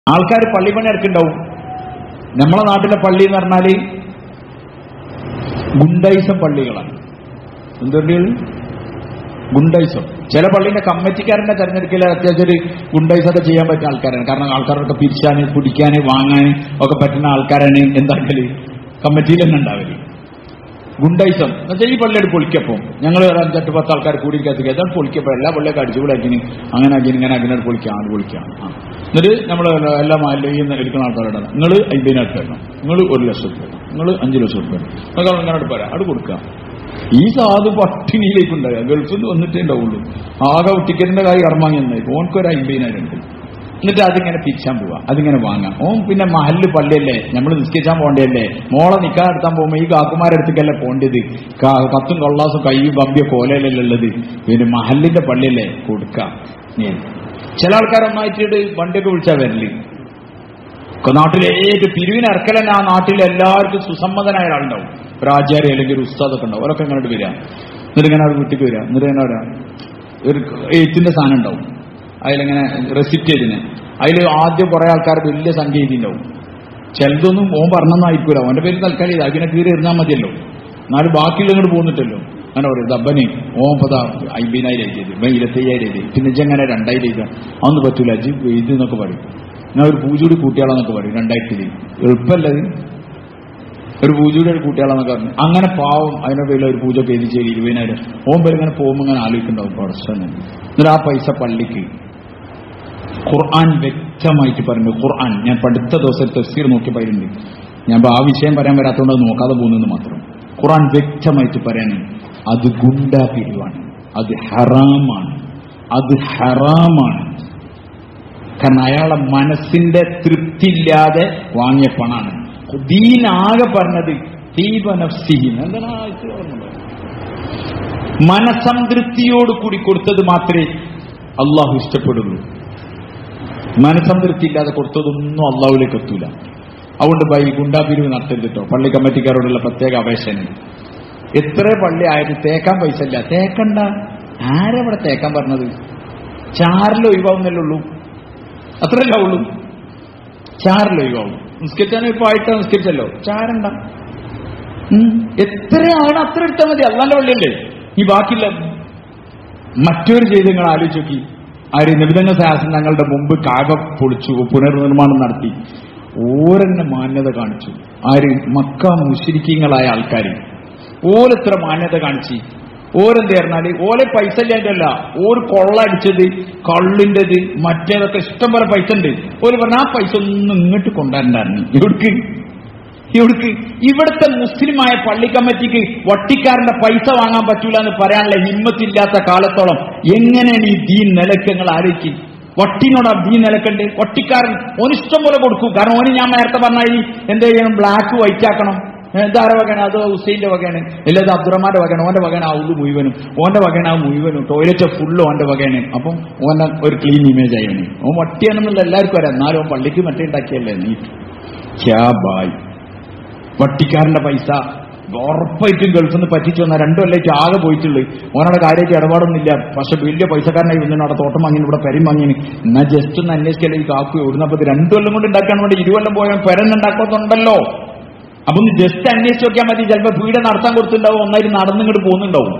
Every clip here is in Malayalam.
ആൾക്കാർ പള്ളിപ്പണി ഇടക്കുണ്ടാവും നമ്മളെ നാട്ടിലെ പള്ളി എന്ന് പറഞ്ഞാല് ഗുണ്ടൈസം പള്ളികളാണ് എന്തുപള്ളികൾ ഗുണ്ടൈസം ചില പള്ളിന്റെ കമ്മിറ്റിക്കാരന്റെ തെരഞ്ഞെടുക്കൽ അത്യാവശ്യം ഒരു ഗുണ്ടൈസൊക്കെ ചെയ്യാൻ പറ്റുന്ന ആൾക്കാരാണ് കാരണം ആൾക്കാരൊക്കെ പിരിച്ചാന് പിടിക്കാന് വാങ്ങാന് ഒക്കെ പറ്റുന്ന ആൾക്കാരാണ് എന്താക്കല് കമ്മിറ്റിയിൽ തന്നെ ഉണ്ടാവല് ഗുണ്ടൈസം എന്നുവെച്ചാൽ ഈ പള്ളിയുടെ പൊളിക്കപ്പം ഞങ്ങൾ ഒരു അഞ്ചെട്ട് പത്ത് ആൾക്കാർ കൂടി കത്തിക്കുക അതാണ് പൊളിക്കപ്പം എല്ലാ പള്ളിയൊക്കെ അടിച്ചുകൂടാക്കിന് അങ്ങനെ ആക്കി ഇങ്ങനെ അങ്ങനെ പൊളിക്കാം അത് പൊളിക്കാം ആ എന്നിട്ട് നമ്മൾ എല്ലാ മാലിന്യം എടുക്കുന്ന ആൾക്കാരോട് നിങ്ങൾ അമ്പതിനായിരം തരണം നിങ്ങൾ ഒരു ലക്ഷം രൂപ നിങ്ങൾ അഞ്ച് ലക്ഷം രൂപ നിങ്ങൾ അങ്ങനെ പോരാ അത് കൊടുക്കാം ഈ സാധു പട്ടിണിയിലേക്ക് ഉണ്ടാകുക ഗൾഫിൽ നിന്ന് വന്നിട്ടേ ഉണ്ടാവുള്ളൂ ആകെ ടിക്കറ്റിന്റെ കാര്യം ഇറങ്ങാൻ എന്നായി ഓൻക്ക് ഒരു അമ്പതിനായിരം ഉണ്ട് എന്നിട്ട് അതിങ്ങനെ പിരിച്ചാൻ പോവാ അതിങ്ങനെ വാങ്ങാം ഓൻ പിന്നെ മഹല്ല് പള്ളിയല്ലേ നമ്മൾ നിസ്കരിച്ചാൻ പോകണ്ടല്ലേ മോളെ നിക്കാൻ എടുത്താൻ പോകുമ്പോ ഈ കാക്കുമാരടുത്തേക്കല്ലേ പോണ്ടത് കാ- കത്തും കൊള്ളാസും കയ്യും കമ്പിയോ കോലയിലല്ലേ ഉള്ളത് പിന്നെ മഹല്ലിന്റെ പള്ളിയല്ലേ കൊടുക്കാം ഏ. ചില ആൾക്കാരൊന്നായിട്ട് വണ്ടിയൊക്കെ വിളിച്ചാ വരല് ക- നാട്ടിലെ ഏറ്റവും പിരിവിന് ഇറക്കലെന്നെ ആ നാട്ടിലെ എല്ലാവർക്കും സുസമ്മതനായ ഒരാളുണ്ടാവും ഒരു ആചാര്യ അല്ലെങ്കിൽ ഒരു ഉസ്താദൊക്കെ ഉണ്ടാവും അവരൊക്കെ ഇങ്ങോട്ട് വരിക എന്നിട്ട് ഇങ്ങനെ അവർ വീട്ടിലേക്ക് വരിക എന്നിട്ട് ഇങ്ങനെ വരാം ഒരു എയ്ത്തിന്റെ സാധനം ഉണ്ടാവും അതിലിങ്ങനെ റെസിപ്റ്റ് ചെയ്തിന് അതിൽ ആദ്യം കുറെ ആൾക്കാർ വലിയ സംഖ്യ എഴുതിണ്ടാവും ചിലതൊന്നും ഓൻ പറഞ്ഞൊന്നായിരിക്കൂല ഓന്റെ പേര് തൽക്കാലം ഇത് അതിനെ കീറി എറിഞ്ഞാൽ മതിയല്ലോ എന്നാലും ബാക്കിയുള്ള ഇങ്ങോട്ട് പോകുന്നിട്ടല്ലോ അങ്ങനെ പറയും ദബ്ബന് ഓൻ പതാ അമ്പതിനായിരം എഴുതിയത് ഇവൻ ഇരുപത്തയ്യായിരം എഴുതി പിന്നെ ഇജ്ജങ്ങനെ രണ്ടായിരം എഴുതാൻ അതൊന്നും പറ്റൂല അജ് എഴുതി എന്നൊക്കെ പറയും ഞാൻ ഒരു പൂജൂടി കൂട്ടിയാളെന്നൊക്കെ പറയും രണ്ടായിരത്തി എളുപ്പമല്ലത് ഒരു പൂജയുടെ ഒരു കൂട്ടിയാളെന്നൊക്കെ പറഞ്ഞു അങ്ങനെ പാവം അതിന്റെ പേരിൽ ഒരു പൂജ ഒക്കെ എഴുതി ചെയ്ത് ഇരുപതിനായിരം ഓൻ പേര് ഇങ്ങനെ പോകുമ്പോൾ ഇങ്ങനെ ആലോചിക്കുന്നുണ്ടാവും പടച്ചനെ എന്നിട്ട് ആ പൈസ പള്ളിക്ക് ഖുർആൻ വ്യക്തമായിട്ട് പറഞ്ഞു ഖുർആൻ ഞാൻ പഠിത്ത ദിവസം തഫ്സീർ നോക്കി പറയുന്നുണ്ട് ഞാൻ ഇപ്പൊ ആ വിഷയം പറയാൻ വരാത്തതുകൊണ്ട് അത് നോക്കാതെ പോകുന്നത് മാത്രം ഖുർആൻ വ്യക്തമായിട്ട് പറയാണ് അത് ഗുണ്ടാ പിരിവാണ് അത് ഹറാമാണ് അത് ഹറാമാണ് കാരണം അയാളെ മനസ്സിന്റെ തൃപ്തിയില്ലാതെ വാങ്ങിയ പണാണ് ദീനാകെ പറഞ്ഞത് ദീപനഫ്സിഹിൻ എന്താണ് ആ ആയത്ത് ഓർമ്മയുണ്ടോ? മനസംതൃപ്തിയോട് കൂടി കൊടുത്തത് മാത്രമേ അള്ളാഹു ഇഷ്ടപ്പെടുള്ളൂ മനസംതൃപ്തി ഇല്ലാതെ കൊടുത്തതൊന്നും അള്ളാഹുലേക്ക് എത്തൂല അതുകൊണ്ട് ബൈ ഗുണ്ടാപിരിവ് നടത്തരുത് കേട്ടോ പള്ളി കമ്മിറ്റിക്കാരോടുള്ള പ്രത്യേക അപേക്ഷയാണ് എത്ര പള്ളി ആയത് തേക്കാൻ പൈസ ഇല്ല തേക്കണ്ട ആരവിടെ തേക്കാൻ പറഞ്ഞത് ചാറിൽ ഒഴിവാവുന്നല്ലേ ഉള്ളൂ അത്രയല്ല ഉള്ളൂ ചാറിൽ ഒഴിവാവും നിസ്കരിച്ചാൽ ഇപ്പൊ ആയിട്ട് നിസ്കരിച്ചല്ലോ ചാരണ്ട ഉം. എത്രയാണ് അത്ര എടുത്താൽ മതി അല്ലാന്റെ പള്ളിയല്ലേ ഈ ബാക്കിയില്ല മറ്റൊരു ചെയ്ത് നിങ്ങൾ ആലോചിച്ച് നോക്കി ആര് നിബിധന സാഹസം ഞങ്ങളുടെ മുമ്പ് കാക പൊളിച്ചു പുനർനിർമ്മാണം നടത്തി ഓരെന്നെ മാന്യത കാണിച്ചു ആര് മക്ക മുശരിക്കങ്ങളായ ആൾക്കാർ ഓരെത്ര മാന്യത കാണിച്ചു ഓരെന്ത് പറഞ്ഞാല് ഓലെ പൈസ ഇല്ലാണ്ടല്ല ഓര് കൊള്ള അടിച്ചത് കള്ളിൻ്റെത് മറ്റേതൊക്കെ ഇഷ്ടം പോലെ പൈസ ഉണ്ട് ഓര് പറഞ്ഞ ആ പൈസ ഒന്നും ഇങ്ങോട്ട് കൊണ്ടുവരണ്ടായിരുന്നു എവിടേക്ക് ഇവിടേക്ക് ഇവിടുത്തെ മുസ്ലിമായ പള്ളി കമ്മിറ്റിക്ക് വട്ടിക്കാരന്റെ പൈസ വാങ്ങാൻ പറ്റൂല എന്ന് പറയാനുള്ള ഹിമ്മത്തില്ലാത്ത കാലത്തോളം എങ്ങനെയാണ് ഈ ദീൻ നിലക്കങ്ങൾ ആലോചിക്കും വട്ടിനോടാ ദീൻ നിലക്കണ്ട് വട്ടിക്കാരൻ ഓനിഷ്ടം പോലെ കൊടുക്കൂ കാരണം ഓന് ഞാൻ നേരത്തെ പറഞ്ഞ ഈ എന്ത് ചെയ്യണം ബ്ലാക്ക് വൈറ്റ് ആക്കണം ഇതാരെ വകയാണ് അത് ഹുസൈന്റെ വകയാണ് അല്ലാതെ അബ്ദുറഹ്മാന്റെ വകയാണ് ഓന്റെ വകയാണ് ആ ഉള്ളു മുഴുവനും ഓന്റെ വകയാണ് ആ മുഴുവനും ടോയ്ലറ്റ് ഫുള്ള് ഓന്റെ വകയാണ് അപ്പം ഓന്റെ ഒരു ക്ലീൻ ഇമേജ് ആയവന് ഓൻ വട്ടിയാണെന്നുള്ള എല്ലാവർക്കും അറിയാം എന്നാലും ഓൻ പള്ളിക്ക് മറ്റേ ഉണ്ടാക്കിയല്ലേ നീ ക്യാ ബായ് വട്ടിക്കാരന്റെ പൈസ ഉറപ്പായിട്ടും ഗൾഫിൽ നിന്ന് പറ്റിച്ചു വന്ന രണ്ടു കൊല്ലയ്ക്ക് ആകെ പോയിട്ടുള്ളു ഓനോടെ കാര്യമായിട്ട് ഇടപാടൊന്നുമില്ല പക്ഷെ വലിയ പൈസക്കാരനായി വന്നു അവിടെ തോട്ടം വാങ്ങി ഇവിടെ പെരും വാങ്ങിന് എന്നാ ജസ്റ്റ് ഒന്ന് അന്വേഷിക്കല്ലേ ഈ കാക്കു എവിടുന്നപ്പോ ഇത് രണ്ടു കൊല്ലം കൊണ്ട് ഉണ്ടാക്കാൻ വേണ്ടി ഇരുകൊല്ലം പോയാൽ പെരന്നുണ്ടാക്കുന്നുണ്ടല്ലോ അപ്പൊ ഒന്ന് ജസ്റ്റ് അന്വേഷിച്ച് നോക്കിയാൽ മതി ചിലപ്പോ പീഡ നടത്താൻ കൊടുത്തിട്ടുണ്ടാവും ഒന്നായിട്ട് നടന്നിങ്ങോട്ട് പോകുന്നുണ്ടാവും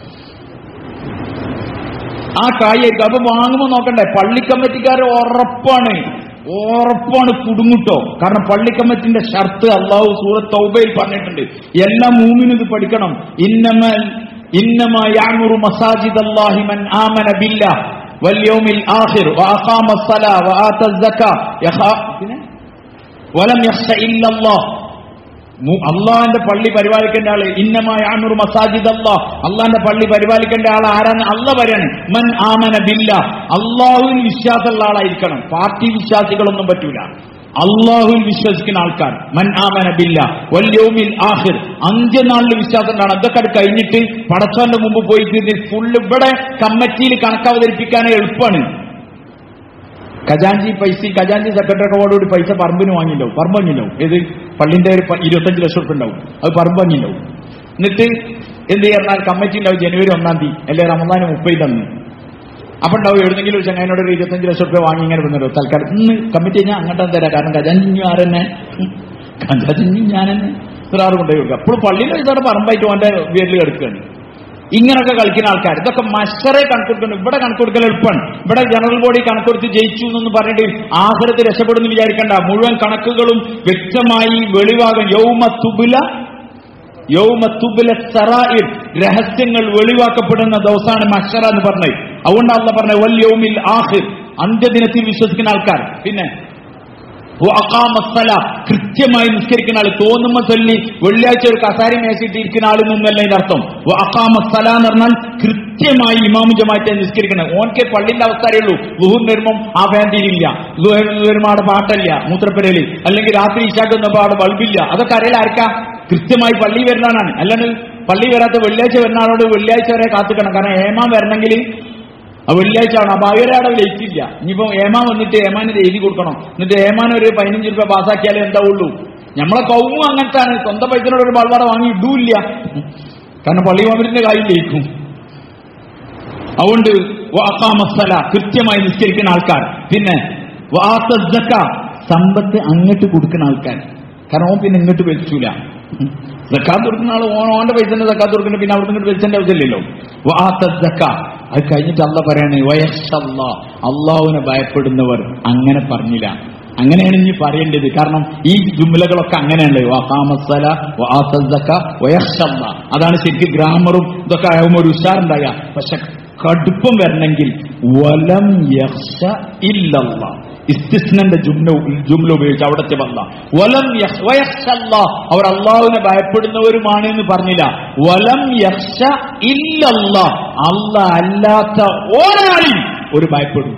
ആ കായായിരിക്കും അപ്പൊ വാങ്ങുമ്പോ നോക്കണ്ടേ പള്ളി കമ്മിറ്റിക്കാർ ഉറപ്പാണ് ഉറപ്പാണ് കുടുങ്ങുട്ടോ കാരണം പള്ളി കമ്മിറ്റിന്റെ ഷർത്ത് അള്ളാഹു സൂറത്ത് തൗബയിൽ പറഞ്ഞിട്ടുണ്ട് എല്ലാ മൂന്നിനും ഇത് പഠിക്കണം ഇന്നമ ഇന്നമ യാമുറു മസാജിദ് അല്ലാഹി മൻ ആമന ബില്ല വല്യൗമിൽ ആഖിർ വഅഖാമ الصلاة وآتى الزكاة യഖാ പിന്നെ വലം യഖ്ശ ഇല്ലല്ലാഹ് മു- അള്ളാഹിന്റെ പള്ളി പരിപാലിക്കേണ്ട ആള് ഇന്നമായ ആമുർ മസാജിദ് അള്ളാഹ് അള്ളാഹിന്റെ പള്ളി പരിപാലിക്കേണ്ട ആൾ ആരാണ് അള്ള പറയാണ് മൻ ആമന ബില്ല അള്ളാഹുവിൽ വിശ്വാസമുള്ള ആളായിരിക്കണം പാർട്ടി വിശ്വാസികളൊന്നും പറ്റൂല അള്ളാഹുവിൽ വിശ്വസിക്കുന്ന ആൾക്കാർ മൻ ആമന ബില്ല വല്യോമിൽ ആഹിർ അന്ത്യനാളിൽ വിശ്വാസം ഉണ്ടാണ് അതൊക്കെ അത് കഴിഞ്ഞിട്ട് പടച്ചോന്റെ മുമ്പ് പോയി തീർന്ന് ഫുള്ള് ഇവിടെ കമ്മിറ്റിയിൽ കണക്കവതരിപ്പിക്കാൻ എളുപ്പമാണ് ഖജാൻജി പൈസ ഖജാൻജി സെക്രട്ടറി അവാർഡോട് പൈസ പറമ്പിന് വാങ്ങിണ്ടാവും പറമ്പ് വാങ്ങിണ്ടാവും ഏത് പള്ളിന്റെ ഒരു പ- ഇരുപത്തഞ്ച് ലക്ഷം ഉറുപ്പ് ഉണ്ടാവും അത് പറമ്പ് വാങ്ങിണ്ടാവും എന്നിട്ട് എന്ത് ചെയ്യണം കമ്മിറ്റി ഉണ്ടാവും ജനുവരി ഒന്നാം തീയതി അല്ലെ റമദാന് മുപ്പതിന്റെ അന്ന് അപ്പൊ ഉണ്ടാവും എവിടെന്നെങ്കിലും ഒരു ചങ്ങായിനോട് ഒരു ഇരുപത്തഞ്ച് ലക്ഷം രൂപ വാങ്ങി ഇങ്ങനെ വന്നല്ലോ തൽക്കാലം ഇന്ന് കമ്മിറ്റി ഞാൻ അങ്ങോട്ടും തരാം കാരണം ഖജാഞ്ചിഞ്ഞു ആരെന്നെ ഖജാഞ്ചിഞ്ഞു ഞാൻ തന്നെ ഒരാൾ കൊണ്ടുപോയി കൊടുക്കുക അപ്പോൾ പള്ളിയിൽ ഇതോടെ പറമ്പായിട്ട് ഓന്റെ പേരിൽ കിടക്കുകയാണ് ഇങ്ങനൊക്കെ കളിക്കുന്ന ആൾക്കാർ ഇതൊക്കെ മഷറെ കണക്കൊടുക്കണം ഇവിടെ കണക്കൊടുക്കൽ എളുപ്പമാണ് ഇവിടെ ജനറൽ ബോഡി കണക്കൊടുത്ത് ജയിച്ചു എന്നൊന്ന് പറഞ്ഞിട്ട് ആഹൃത്ത് രക്ഷപ്പെടുന്നു വിചാരിക്കണ്ട മുഴുവൻ കണക്കുകളും വ്യക്തമായി വെളിവാകും യൗമ തുബുല യൗമ തുബുല സറായിർ രഹസ്യങ്ങൾ വെളിവാക്കപ്പെടുന്ന ദിവസമാണ് മഷറ എന്ന് പറഞ്ഞത് അതുകൊണ്ട് അല്ല പറഞ്ഞ വൽ യൗമിൽ ആഹിർ അന്ത്യദിനത്തിൽ വിശ്വസിക്കുന്ന ആൾക്കാർ പിന്നെ വഅഖാമസ്സല, കൃത്യമായി നിസ്കരിക്കുന്ന ആള് തോന്നുമ്പോ ചൊല്ലി വെള്ളിയാഴ്ച ഒരു കസാരി മേശിട്ട് ഇരിക്കുന്ന ആളിൽ നിന്നല്ല ഇതിന്റെ അർത്ഥം അക്കാമസ്സല എന്ന് പറഞ്ഞാൽ കൃത്യമായി ഇമാമു ജമാഅത്തെ നിസ്കരിക്കണം ഓൻക്ക് പള്ളിന്റെ അവസ്ഥ അറിയുള്ളൂ ലുഹുർ വരുമ്പം ആ വേണ്ടിയില്ല ലുഹർ വരുമ്പോ അവിടെ പാട്ടല്ല മൂത്രപ്പരയില് അല്ലെങ്കിൽ രാത്രി ഇശാക്ക് വന്നപ്പോ അവിടെ ബൾബില്ല അതൊക്കെ അറിയാൻ ആർക്കാ കൃത്യമായി പള്ളി വരുന്നതാണ് അല്ലാണ്ട് പള്ളി വരാത്ത വെള്ളിയാഴ്ച വരുന്ന ആളോട് വെള്ളിയാഴ്ച വരെ കാത്തുക്കണം കാരണം ഏമാൻ വരണമെങ്കിൽ ആ വെള്ളിയാഴ്ച ആണ് അപ്പൊ അവരവിടെ ലയിച്ചില്ല ഇനിയിപ്പോ ഏമാൻ വന്നിട്ട് ഏമാന് ഇത് എഴുതി കൊടുക്കണം എന്നിട്ട് ഏമാൻ ഒരു പതിനഞ്ച് രൂപ പാസ്സാക്കിയാലേ എന്താ ഉള്ളൂ നമ്മളെ കൗമും അങ്ങനത്തെ ആണ് സ്വന്തം പൈസനോട് ഒരു ബൾവാട വാങ്ങി ഇടൂല്ല കാരണം പള്ളി മാമരിന്റെ കാര്യം ലയിക്കും അതുകൊണ്ട് വാക്കാമസ്സല കൃത്യമായി നിസ്കരിക്കുന്ന ആൾക്കാർ പിന്നെ വാസസ്സക്ക, സമ്പത്ത് അങ്ങോട്ട് കൊടുക്കുന്ന ആൾക്കാർ കാരണം ഓൻ പിന്നെ ഇങ്ങോട്ട് വലിച്ചൂല സക്കാത്ത് കൊടുക്കുന്ന ആൾ ഓൻ ഓന്റെ പൈസ സക്കാത്ത് കൊടുക്കുന്ന പിന്നെ അവിടെ ഇങ്ങോട്ട് വലിച്ചതിന്റെ ആവശ്യമില്ലല്ലോ വാസസ്സക്ക. അത് കഴിഞ്ഞിട്ട് അല്ല പറയാണ് വയസ്സല്ല അള്ളാഹുവിനെ ഭയപ്പെടുന്നവർ അങ്ങനെ പറഞ്ഞില്ല അങ്ങനെയാണ് ഇനി പറയേണ്ടത് കാരണം ഈ ജുംലകളൊക്കെ അങ്ങനെയുണ്ട് വാസാമസ്സല വാസസ്സക്ക വയസ്സല്ല അതാണ് ശരിക്കും ഗ്രാമറും ഇതൊക്കെ ആകുമ്പോൾ ഒരു ഉഷാറുണ്ടായ പക്ഷെ കടുപ്പം വരണമെങ്കിൽ വലം യഹ്ഷ ഇല്ലല്ല ഇസ്തിസ്നന്റെ ജുംല ജുംല ഉപയോഗിച്ച് അവിടത്തെ വല്ല വലം യഹ്- വയഹ്ഷല്ല. അവർ അള്ളാഹുവിനെ ഭയപ്പെടുന്നവരുമാണ് എന്ന് പറഞ്ഞില്ല വലം യഹ്ഷ ഇല്ലല്ല അല്ല അല്ലാത്ത ഒരാളിൽ ഒരു ഭയപ്പെടില്ല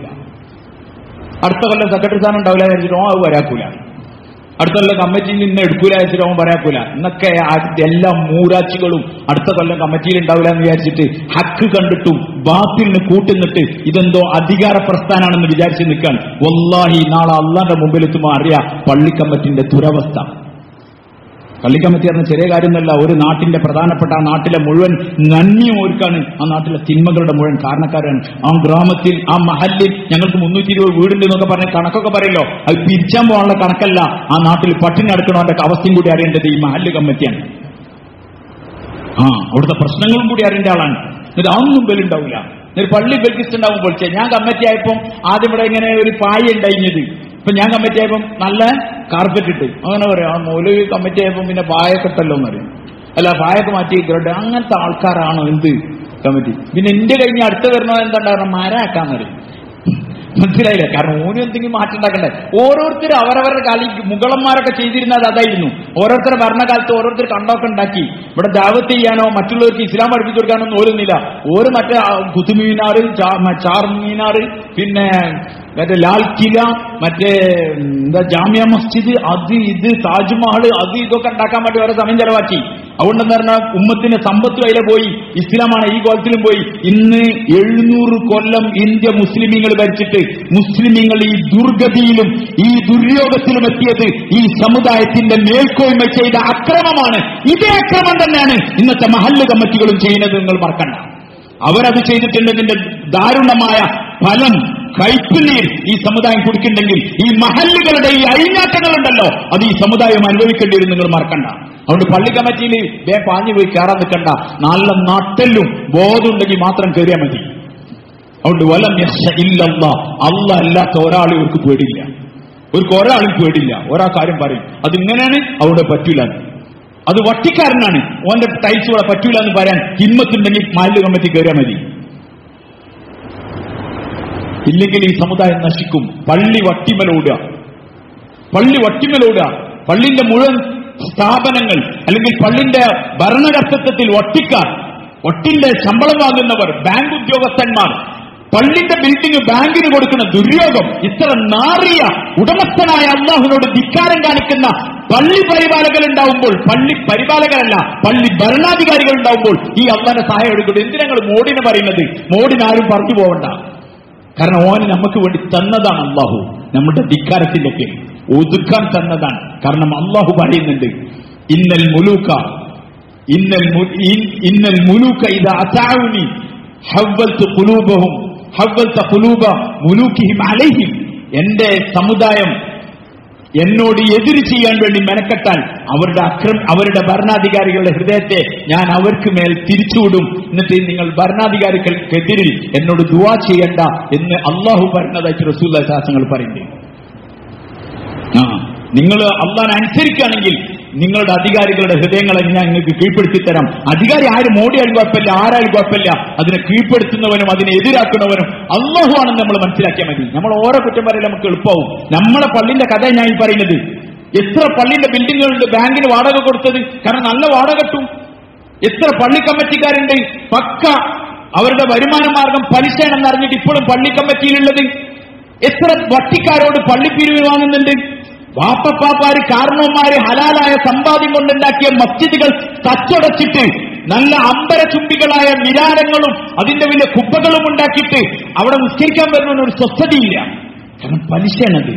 അടുത്ത കൊല്ലം സെക്രട്ടറി സ്ഥാനം ഉണ്ടാവില്ല വിചാരിച്ചിട്ട് ഓ അത് വരാക്കൂല അടുത്ത കൊല്ലം കമ്മിറ്റിയിൽ നിന്ന് എടുക്കൂല വെച്ചിട്ട് അവൻ പറയാക്കൂല എന്നൊക്കെ ആ എല്ലാ മൂരാച്ചികളും അടുത്ത കൊല്ലം കമ്മിറ്റിയിൽ ഉണ്ടാവില്ല എന്ന് വിചാരിച്ചിട്ട് ഹക്ക് കണ്ടിട്ടും ബാത്തിലിന് കൂട്ടുന്നിട്ട് ഇതെന്തോ അധികാര പ്രസ്ഥാനാണെന്ന് വിചാരിച്ച് നിൽക്കാൻ വല്ലാഹി നാളെ അള്ളാന്റെ മുമ്പിലെത്തുമ്പോൾ അറിയാം പള്ളി കമ്മിറ്റിന്റെ ദുരവസ്ഥ പള്ളി കമ്മിറ്റി പറഞ്ഞ ചെറിയ കാര്യമൊന്നുമല്ല ഒരു നാട്ടിന്റെ പ്രധാനപ്പെട്ട ആ നാട്ടിലെ മുഴുവൻ നന്ദിയും ഒരുക്കാണ് ആ നാട്ടിലെ തിന്മകളുടെ മുഴുവൻ കാരണക്കാരാണ് ആ ഗ്രാമത്തിൽ ആ മഹലിൽ ഞങ്ങൾക്ക് മുന്നൂറ്റി ഇരുപത് വീടുണ്ട് എന്നൊക്കെ പറഞ്ഞ കണക്കൊക്കെ പറയല്ലോ അത് പിരിച്ചാൻ പോകാനുള്ള കണക്കല്ല ആ നാട്ടിൽ പട്ടിണി നടക്കണവന്റെ അവസ്ഥയും കൂടി അറിയേണ്ടത് ഈ മഹല്ല് കമ്മിറ്റിയാണ് ആ അവിടുത്തെ പ്രശ്നങ്ങളും കൂടി അറിയേണ്ട ആളാണ് എന്നിട്ട് അതൊന്നും ബലുണ്ടാവില്ല എന്നിട്ട് പള്ളി ബെൽക്കിസ്റ്റുണ്ടാവും പൊളിച്ചേ ഞാൻ കമ്മിറ്റി ആയപ്പം ആദ്യം ഇവിടെ ഇങ്ങനെ ഒരു പായ ഉണ്ടായിരുന്നത് ഇപ്പൊ ഞാൻ കമ്മിറ്റി ആയപ്പം നല്ല കാർപ്പറ്റ് ഇട്ട് അങ്ങനെ പറയാം ആ മൂല കമ്മിറ്റി ആയപ്പം പിന്നെ പായൊക്കെ ഇട്ടല്ലോ എന്നറിയാം അല്ല പായൊക്കെ മാറ്റി ഗ്രഡ് അങ്ങനത്തെ ആൾക്കാരാണോ എന്ത് കമ്മിറ്റി പിന്നെ എന്റെ കഴിഞ്ഞ് അടുത്ത വരുന്നത് എന്താ മരാക്കാന്നറിയും മനസ്സിലായില്ലേ കാരണം ഓനും എന്തെങ്കിലും മാറ്റം ഉണ്ടാക്കണ്ടേ ഓരോരുത്തരും അവരവരുടെ കാലി മുഗളന്മാരൊക്കെ ചെയ്തിരുന്നത് അതായിരുന്നു ഓരോരുത്തരുടെ ഭരണകാലത്ത് ഓരോരുത്തർ കണ്ടൊക്കെ ഉണ്ടാക്കി ഇവിടെ ദാവത്ത് ചെയ്യാനോ മറ്റുള്ളവർക്ക് ഇസ്ലാം പഠിപ്പിച്ചു കൊടുക്കാനോ ഒന്നും ഓരോന്നില്ല ഓരോ മറ്റേ ആ കുത്തുമീനാറ് ചാർ മീനാറ് പിന്നെ മറ്റേ ലാൽ കില മറ്റേ ഉം, എന്താ ജാമ്യ മസ്ജിദ് അത് ഇത് താജ്മഹൽ അത് ഇതൊക്കെ ഉണ്ടാക്കാൻ വേണ്ടി ഓരോ സമയം ചെലവാക്കി അതുകൊണ്ടെന്ന് പറഞ്ഞാൽ ഉമ്മത്തിന് സമ്പത്ത് അതിലെ പോയി ഇസ്ലാമാണ് ഈ കോലത്തിലും പോയി ഇന്ന് എഴുന്നൂറ് കൊല്ലം ഇന്ത്യ മുസ്ലിമീങ്ങൾ ഭരിച്ചിട്ട് മുസ്ലിമീങ്ങൾ ഈ ദുർഗതിയിലും ഈ ദുര്യോഗത്തിലും എത്തിയത് ഈ സമുദായത്തിന്റെ മേൽക്കോയ്മ ചെയ്ത അക്രമമാണ് ഇതേ അക്രമം തന്നെയാണ് ഇന്നത്തെ മഹല്ല് കമ്മിറ്റികളും ചെയ്യുന്നത് നിങ്ങൾ മറക്കണ്ട അവരത് ചെയ്തിട്ടുണ്ടതിന്റെ ദാരുണമായ ഫലം കയ്പുനീർ ഈ സമുദായം കുടിക്കുന്നുണ്ടെങ്കിൽ ഈ മഹല്ലുകളുടെ ഈ അഴിഞ്ഞാട്ടങ്ങളുണ്ടല്ലോ അത് ഈ സമുദായം അനുഭവിക്കേണ്ടി വരും നിങ്ങൾ മറക്കണ്ട അതുകൊണ്ട് പള്ളി കമ്മിറ്റിയിൽ വേ പാഞ്ഞു പോയി കയറാൻ നിൽക്കണ്ട നല്ല നട്ടെല്ലും ബോധമുണ്ടെങ്കിൽ മാത്രം കയറിയാൽ മതി അതുകൊണ്ട് വലം യഹ്ഷ ഇല്ലല്ലാ അല്ല അല്ലാത്ത ഒരാളും ഇവർക്ക് പേടില്ല ഇവർക്ക് ഒരാളും പേടില്ല ഒരാ കാര്യം പറയും അതിങ്ങനെയാണ് അവിടെ പറ്റൂല അത് വട്ടിക്കാരനാണ് ഓന്റെ ടൈൽസ് ഇവിടെ പറ്റൂല എന്ന് പറയാൻ ഹിമ്മത്തുണ്ടെങ്കിൽ മാലിന്യ കമ്മിറ്റി കയറിയാൽ മതി ഇല്ലെങ്കിൽ ഈ സമുദായം നശിക്കും പള്ളി വട്ടിമലോടുക പള്ളി വട്ടിമലോടുക പള്ളിന്റെ മുഴുവൻ സ്ഥാപനങ്ങൾ അല്ലെങ്കിൽ പള്ളിന്റെ ഭരണകർത്തൃത്വത്തിൽ ഒട്ടിക്കാർ ഒട്ടിന്റെ ശമ്പളം വാങ്ങുന്നവർ ബാങ്ക് ഉദ്യോഗസ്ഥന്മാർ പള്ളിന്റെ ബിൽഡിംഗ് ബാങ്കിന് കൊടുക്കുന്ന ദുര്യോഗം ഇത്ര നാറിയ ഉടമസ്ഥനായ അള്ളാഹുവിനോട് ധിക്കാരം കാണിക്കുന്ന പള്ളി പരിപാലകർ ഉണ്ടാവുമ്പോൾ പള്ളി പരിപാലകരല്ല പള്ളി ഭരണാധികാരികൾ ഉണ്ടാവുമ്പോൾ ഈ അള്ളാന്റെ സഹായം എടുക്കുന്നത് എന്തിനാങ്ങൾ മോഡിനെ പറയുന്നത് മോഡിനാരും പറഞ്ഞു പോവണ്ട കാരണം ഓന് നമുക്ക് വേണ്ടി തന്നതാണ് അള്ളാഹു നമ്മുടെ ധിക്കാരത്തിന്റെ പേര് ഒതുക്കാൻ തന്നതാണ് കാരണം അള്ളാഹു പറയുന്നുണ്ട് ഇന്നൽ മുലൂക്ക ഇന്നൽ മു- ഇൻ- ഇന്നൽ മുലൂക്ക ഇത് അസാവുനി ഹവ്വൽത്ത് കുലൂബഹും ഹവ്വൽത ഖുലൂബ മുലൂക്കിഹിം അലൈഹിം എന്റെ സമുദായം എന്നോട് എതിര് ചെയ്യാൻ വേണ്ടി മെനക്കെട്ടാൽ അവരുടെ അക്രം അവരുടെ ഭരണാധികാരികളുടെ ഹൃദയത്തെ ഞാൻ അവർക്ക് മേൽ തിരിച്ചുവിടും എന്നിട്ട് നിങ്ങൾ ഭരണാധികാരികൾക്കെതിരിൽ എന്നോട് ദുവാ ചെയ്യണ്ട എന്ന് അള്ളാഹു പറഞ്ഞതായിട്ട് റസൂല്ല ശാസ്ത്രങ്ങൾ പറയുന്നത് ആ നിങ്ങൾ അള്ളാൻ അനുസരിക്കുകയാണെങ്കിൽ നിങ്ങളുടെ അധികാരികളുടെ ഹൃദയങ്ങളെ ഞാൻ നിങ്ങൾക്ക് കീഴ്പ്പെടുത്തി തരാം അധികാരി ആരും മോടിയാലും കുഴപ്പമില്ല ആരായാലും കുഴപ്പമില്ല അതിനെ കീഴ്പ്പെടുത്തുന്നവനും അതിനെ എതിരാക്കുന്നവനും അള്ളാഹു ആണെന്ന് നമ്മൾ മനസ്സിലാക്കിയാൽ മതി നമ്മൾ ഓരോ കുറ്റം പറയൽ നമുക്ക് എളുപ്പമാവും നമ്മളെ പള്ളിന്റെ കഥ ഞാൻ ഈ പറയുന്നത് എത്ര പള്ളിന്റെ ബിൽഡിങ്ങുകളുണ്ട് ബാങ്കിന് വാടക കൊടുത്തത് കാരണം നല്ല വാടക കിട്ടും എത്ര പള്ളി കമ്മിറ്റിക്കാരുണ്ട് പക്ക അവരുടെ വരുമാന മാർഗം പലിശയാണെന്ന് അറിഞ്ഞിട്ട് ഇപ്പോഴും പള്ളി കമ്മിറ്റിയിലുള്ളത് എത്ര വട്ടിക്കാരോട് പള്ളിപ്പിരിവ് വാങ്ങുന്നുണ്ട് വാപ്പപ്പാപ്പാര് കാരണവന്മാര് ഹലാലായ സമ്പാദ്യം കൊണ്ടുണ്ടാക്കിയ മസ്ജിദുകൾ തച്ചുടച്ചിട്ട് നല്ല അമ്പരചുംബികളായ മിരാരങ്ങളും അതിന്റെ വലിയ കുപ്പകളും ഉണ്ടാക്കിയിട്ട് അവിടെ നിസ്കരിക്കാൻ വരുന്ന ഒരു സ്വസ്ഥതയില്ല കാരണം പലിശയാണത്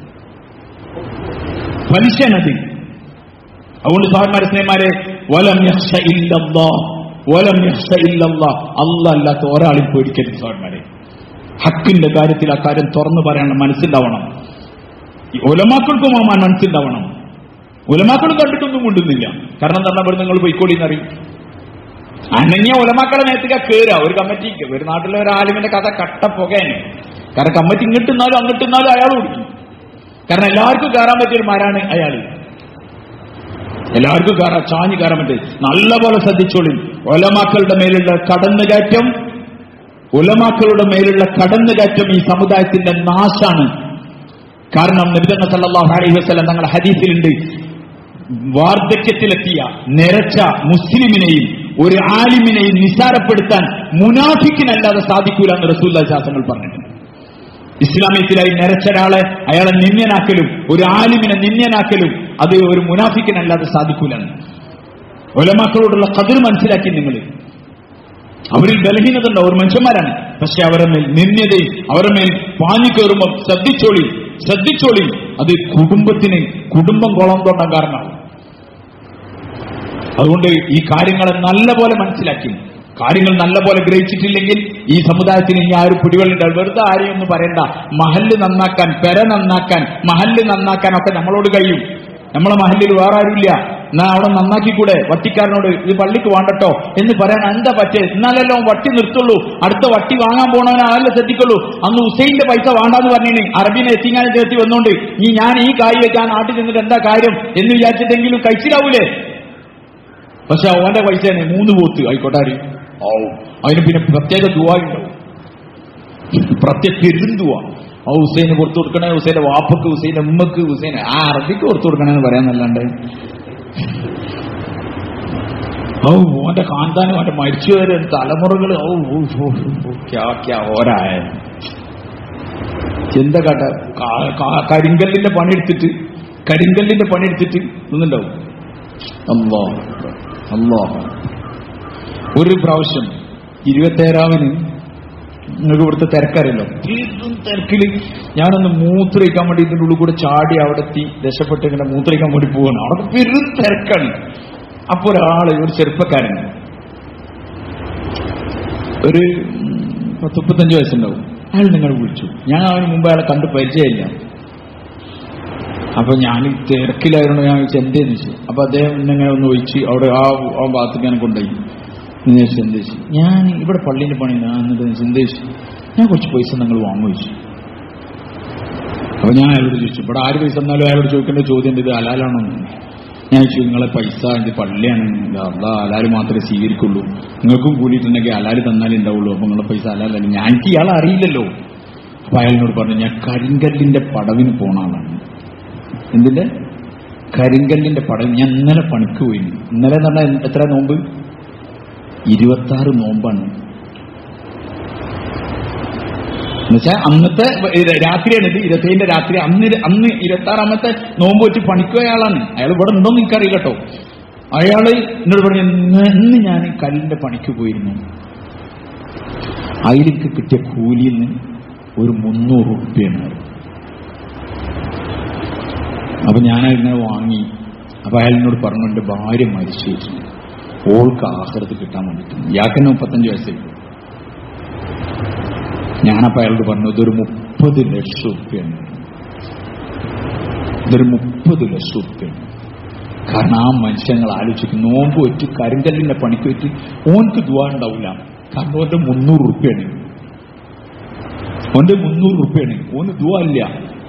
പലിശയാണത് അതുകൊണ്ട് സഹോദരന്മാരെ സ്നേഹമാരെ വലം യഹ്ഷ ഇല്ലല്ലാ വലം യഹ്ഷ ഇല്ലല്ലാ അല്ല അല്ലാത്ത ഒരാളും പേടിക്കരുത് സഹോദരന്മാരെ ഹക്കിന്റെ കാര്യത്തിൽ ആ കാര്യം തുറന്നു പറയാനുള്ള മനസ്സിലാവണം ഈ ഒലമാക്കൾക്കും ആ മനസ്സിലാവണം ഒലമാക്കൾ കണ്ടിട്ടൊന്നും കൊണ്ടുന്നില്ല കാരണം എന്താ ഇവിടെ നിങ്ങൾ പോയിക്കോളി എന്നറിയും അനങ്ങിയ ഒലമാക്കളെ നേരത്തേക്ക് കയറുക ഒരു കമ്മിറ്റിക്ക് ഒരു നാട്ടിലെ ഒരു ആലിമിന്റെ കഥ കട്ട പുകയാണ് കാരണം കമ്മിറ്റി ഇങ്ങിട്ടുന്നാലും അങ്ങോട്ടുന്നാലും അയാൾ കൊടുക്കും കാരണം എല്ലാവർക്കും കയറാൻ പറ്റിയൊരു മരാണ് അയാൾ എല്ലാവർക്കും കയറാം ചാഞ്ഞ് കയറാൻ പറ്റും നല്ലപോലെ ശ്രദ്ധിച്ചോളി ഒലമാക്കളുടെ മേലുള്ള കടന്നുകയറ്റം ഉലമാക്കളുടെ മേലുള്ള കടന്നുകയറ്റം ഈ സമുദായത്തിന്റെ നാശാണ് കാരണം നബിതന്ന സല്ലല്ലാഹു അലൈഹി വസല്ലം തങ്ങളുടെ ഹദീസിലുണ്ട് വാർദ്ധക്യത്തിലെത്തിയ നിരച്ച മുസ്ലിമിനെയും ഒരു ആലിമിനെയും നിസാരപ്പെടുത്താൻ മുനാഫിക്കിനല്ലാതെ സാധിക്കൂല എന്ന് റസൂല്ല ശാസ്ത്രങ്ങൾ പറഞ്ഞിട്ടുണ്ട് ഇസ്ലാമിയത്തിലായി നിരച്ച ഒരാളെ അയാളെ നിന്യനാക്കലും ഒരു ആലിമിനെ നിന്യനാക്കലും അത് ഒരു മുനാഫിക്കിനല്ലാതെ സാധിക്കൂലാണ് ഒലമാക്കളോടുള്ള കതിർ മനസ്സിലാക്കി നിങ്ങൾ അവരിൽ ബലഹീനത ഉണ്ട് അവർ മനുഷ്യന്മാരാണ് പക്ഷെ അവരുടെ മേൽ നിന്യതയും അവരുടെ മേൽ പാഞ്ഞു കയറുമ്പോൾ ശ്രദ്ധിച്ചോളി ശ്രദ്ധിച്ചോളി അത് കുടുംബത്തിന് കുടുംബം കുളം തോണ്ടാൻ കാരണമാവും അതുകൊണ്ട് ഈ കാര്യങ്ങളെ നല്ലപോലെ മനസ്സിലാക്കി കാര്യങ്ങൾ നല്ലപോലെ ഗ്രഹിച്ചിട്ടില്ലെങ്കിൽ ഈ സമുദായത്തിന് ഇനി ആരും പിടിവെള്ളുണ്ടാവും വെറുതെ ആരെയും ഒന്നും പറയണ്ട മഹല്ല് നന്നാക്കാൻ പെര നന്നാക്കാൻ മഹല്ല് നന്നാക്കാൻ ഒക്കെ നമ്മളോട് കഴിയും നമ്മളെ മഹല്ലിൽ വേറെ ആരുമില്ല എന്നാ അവിടെ നന്നാക്കിക്കൂടെ വട്ടിക്കാരനോട് ഇത് പള്ളിക്ക് വേണ്ടട്ടോ എന്ന് പറയാൻ എന്താ പറ്റേ എന്നാലല്ലോ അവൻ വട്ടി നിർത്തുള്ളൂ അടുത്ത വട്ടി വാങ്ങാൻ പോണവനെ അതല്ല ശ്രദ്ധിക്കുള്ളൂ അന്ന് ഹുസൈന്റെ പൈസ വേണ്ടാന്ന് പറഞ്ഞിന് അറബിനെ എത്തിങ്ങാനും ചേർത്തി വന്നോണ്ട് ഈ ഞാൻ ഈ കായ് വെക്കാൻ നാട്ടിൽ നിന്നിട്ട് എന്താ കാര്യം എന്ന് വിചാരിച്ചിട്ടെങ്കിലും കഴിച്ചിലാവൂലേ പക്ഷെ അവന്റെ പൈസ തന്നെ മൂന്ന് പോത്ത് ആയിക്കോട്ടാരി ഓ അതിന് പിന്നെ പ്രത്യേക ദുവാ ഉണ്ടാവും പ്രത്യേക പെരുന്തുവാ ആ ഹുസൈന് പുറത്തു കൊടുക്കണേ ഹുസൈന്റെ വാപ്പക്ക് ഹുസൈന്റെ ഉമ്മക്ക് ഹുസൈൻ ആ അറബിക്ക് പുറത്തു കൊടുക്കണേന്ന് പറയാന്നല്ലാണ്ട് ഓ ഓന്റെ കാന്താനും അവന്റെ മരിച്ചുവരെ തലമുറകൾ ഓ ഓ, ഓ, ഓ, ക്യാ ക്യാ ഓരായ ചിന്ത കാട്ട കാ- കാ- കരിങ്കല്ലിന്റെ പണിയെടുത്തിട്ട് കരിങ്കല്ലിന്റെ പണിയെടുത്തിട്ട് ഒന്നുണ്ടാവും അല്ലോ അല്ലോ ഒരു പ്രാവശ്യം ഇരുപത്തേഴാവിന് നിങ്ങൾക്ക് ഇവിടുത്തെ തിരക്കറിയല്ലോ ഇതും തിരക്കില് ഞാനൊന്ന് മൂത്രയിക്കാൻ വേണ്ടി ഇതിന്റെ ഉള്ളിൽ കൂടെ ചാടി അവിടെ എത്തി രക്ഷപ്പെട്ട് ഇങ്ങനെ മൂത്രയിക്കാൻ വേണ്ടി പോവാണ് അവിടെ പെരും തിരക്കാണ് അപ്പൊ ഒരാള് ഒരു ചെറുപ്പക്കാരൻ ഒരു ഉം, പത്ത് മുപ്പത്തഞ്ച് വയസ്സുണ്ടാവും അയാൾ നിങ്ങൾ വിളിച്ചു ഞാൻ അവന് മുമ്പ് അയാളെ കണ്ട് പരിചയമില്ല അപ്പൊ ഞാൻ തിരക്കിലായിരുന്നു ഞാൻ ചോദിച്ചു എന്തേന്ന് ചോദിച്ചു അപ്പൊ അദ്ദേഹം എന്നെ ഇങ്ങനെ ഒന്ന് ഒഴിച്ച് അവിടെ ആ ആ ഭാഗത്തേക്ക് ഞാൻ കൊണ്ടുപോയി എന്ന് ചോദിച്ചു എന്ത് ചോദിച്ചു ഞാൻ ഇവിടെ പള്ളീന്റെ പണി ഞാൻ എന്നിട്ട് ചോദിച്ചു, എന്ത് ചോദിച്ചു ഞാൻ കുറച്ച് പൈസ നിങ്ങൾ വാങ്ങു ചോദിച്ചു അപ്പൊ ഞാൻ അയാളോട് ചോദിച്ചു ഇവിടെ ആര് പൈസ തന്നാലും അയാളോട് ചോദിക്കേണ്ട ചോദ്യം ഉണ്ട്, ഇത് ഹലാലാണോ എന്ന്. ഞാൻ ചോദിച്ചു നിങ്ങളെ പൈസ ഇത് പള്ളിയാണ് അതാ ഹലാല് മാത്രമേ സ്വീകരിക്കുള്ളൂ നിങ്ങൾക്കും കൂടിയിട്ടുണ്ടെങ്കിൽ ഹലാല് തന്നാലേ ഉണ്ടാവുള്ളൂ അപ്പൊ നിങ്ങളെ പൈസ ഹലാലല്ല ഞാൻ എനിക്ക് ഇയാളെ അറിയില്ലല്ലോ അപ്പൊ അയാളിനോട് പറഞ്ഞു ഞാൻ കരിങ്കല്ലിന്റെ പടവിന് പോണ ആളാണ് എന്തിന്റെ കരിങ്കല്ലിന്റെ പടം ഞാൻ ഇന്നലെ പണിക്ക് പോയി ഇന്നലെ എന്ന് പറഞ്ഞാൽ എത്ര നോമ്പ് ഇരുപത്തി ആറ് നോമ്പാണ് എന്നുവെച്ചാൽ അന്നത്തെ രാത്രിയാണ് ഇത് ഇരുപത്തേഴിന്റെ രാത്രി അന്ന് ഇര- അന്ന് ഇരുപത്തി ആറാമത്തെ നോമ്പ് വെച്ച് പണിക്കുക ആളാണ് അയാൾ ഇവിടെ ഉണ്ടോ എന്ന് എനിക്കറിയില്ല കേട്ടോ അയാള് എന്നോട് പറഞ്ഞു "ഇന്ന് ഇന്ന് ഞാൻ കല്ലിന്റെ പണിക്ക് പോയിരുന്നു അതിലേക്ക് കിട്ടിയ കൂലിയിൽ നിന്ന് ഒരു മുന്നൂറ് റുപ്യാണ് അപ്പൊ ഞാൻ അതിനെ വാങ്ങി അപ്പൊ അയാൾ എന്നോട് പറഞ്ഞു എന്റെ ഭാര്യ മരിച്ചു വെച്ചിട്ടുണ്ട് ഓൾക്ക് ആഹൃത് കിട്ടാൻ വേണ്ടിയിട്ട് ഇയാൾക്ക് തന്നെ മുപ്പത്തഞ്ച് വയസ്സേ ഞാനപ്പോ അയാളോട് പറഞ്ഞു ഇതൊരു മുപ്പത് ലക്ഷം റുപ്യാണ് ഇതൊരു മുപ്പത് ലക്ഷം റുപ്യാണ് കാരണം ആ മനുഷ്യങ്ങൾ ആലോചിക്കും നോമ്പ് വെച്ച് കരിങ്കല്ലിന്റെ പണിക്ക് വെച്ച് ഓൻക്ക് ദുവാ ഉണ്ടാവില്ല കാരണം ഓന്റെ മുന്നൂറ് റുപ്യാണ് ഓന്റെ മുന്നൂറ് റുപ്യാണ് ഓന് ദുവാ ഇല്ല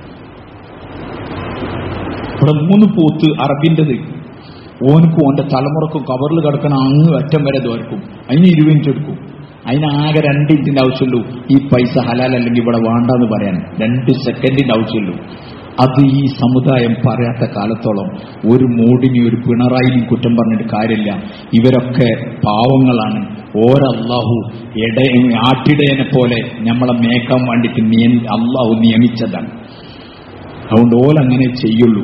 ഇവിടെ മൂന്ന് പോത്ത് അറബിന്റത് ഓനക്കും ഓന്റെ തലമുറക്കും കവറിൽ കിടക്കണ അങ്ങ് അറ്റം വരെ ദ്വാരക്കും അതിന് ഇരുപത് ഇഞ്ച് എടുക്കും അതിനാകെ രണ്ട് ഇഞ്ചിന്റെ ആവശ്യമുള്ളൂ ഈ പൈസ ഹലാൽ അല്ലെങ്കിൽ ഇവിടെ വേണ്ടെന്ന് പറയാൻ രണ്ട് സെക്കൻഡിന്റെ ആവശ്യമുള്ളൂ അത് ഈ സമുദായം പറയാത്ത കാലത്തോളം ഒരു മോഡിനി ഒരു പിണറായിനും കുറ്റം പറഞ്ഞിട്ട് കാര്യമില്ല ഇവരൊക്കെ പാവങ്ങളാണ് ഓരല്ലാഹു ഇട ആട്ടിടയനെ പോലെ നമ്മളെ മേക്കാൻ വേണ്ടിയിട്ട് നിയ അള്ളാഹു നിയമിച്ചതാണ് അതുകൊണ്ട് ഓലങ്ങനെ ചെയ്യുള്ളൂ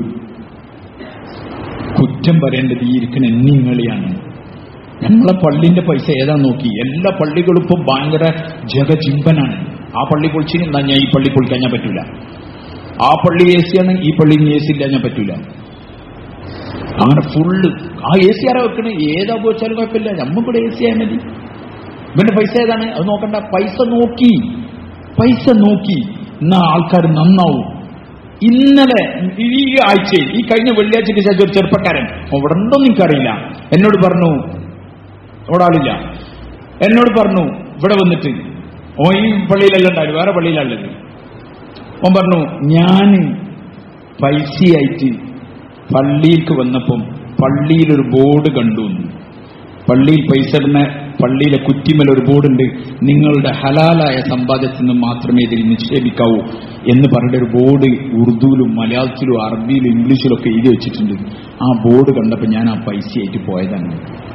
കുറ്റം പറയേണ്ടത് ഈ ഇരിക്കുന്ന എന്നിങ്ങളിയാണ് നമ്മളെ പള്ളിന്റെ പൈസ ഏതാ നോക്കി എല്ലാ പള്ളികളും ഇപ്പം ഭയങ്കര ജഗചിമ്പനാണ് ആ പള്ളി പൊളിച്ചിന് എന്താ ഞാൻ ഈ പള്ളി പൊളിക്കാൻ ഞാൻ പറ്റൂല ആ പള്ളി എ സി ആണ് ഈ പള്ളി എ സി ഇല്ല ഞാൻ പറ്റൂല അങ്ങനെ ഫുള്ള് ആ എ സി ആരാ വെക്കണേ ഏതാ പോച്ചാലും കുഴപ്പമില്ല നമ്മക്കൂടെ എ സി ആയാൽ മതി ഇവന്റെ പൈസ ഏതാണ് അത് നോക്കണ്ട പൈസ നോക്കി പൈസ നോക്കി എന്നാ ആൾക്കാർ നന്നാവും ഇന്നലെ ഈ ആഴ്ചയിൽ ഈ കഴിഞ്ഞ വെള്ളിയാഴ്ചയ്ക്ക് ശേഷം ഒരു ചെറുപ്പക്കാരൻ അവിടെ ഉണ്ടോ എനിക്കറിയില്ല എന്നോട് പറഞ്ഞു അവിടെ ആളില്ല എന്നോട് പറഞ്ഞു ഇവിടെ വന്നിട്ട് ഓ ഈ പള്ളിയിലല്ല ഉണ്ടായിരുന്നു വേറെ പള്ളിയിലുള്ളത് ഓൻ പറഞ്ഞു ഞാൻ പൈസയായിട്ട് പള്ളിയിലേക്ക് വന്നപ്പം പള്ളിയിലൊരു ബോർഡ് കണ്ടു എന്ന്. പള്ളിയിൽ പൈസ ഇടുന്ന പള്ളിയിലെ കുറ്റിമേൽ ഒരു ബോർഡുണ്ട് നിങ്ങളുടെ ഹലാലായ സമ്പാദ്യത്തിൽ നിന്ന് മാത്രമേ ഇതിൽ നിക്ഷേപിക്കാവൂ എന്ന് പറഞ്ഞിട്ട് ഒരു ബോർഡ് ഉറുദുവിലും മലയാളത്തിലും അറബിയിലും ഇംഗ്ലീഷിലും ഒക്കെ എഴുതി വെച്ചിട്ടുണ്ട് ആ ബോർഡ് കണ്ടപ്പോൾ ഞാൻ ആ പൈസയായിട്ട് പോയതാണ്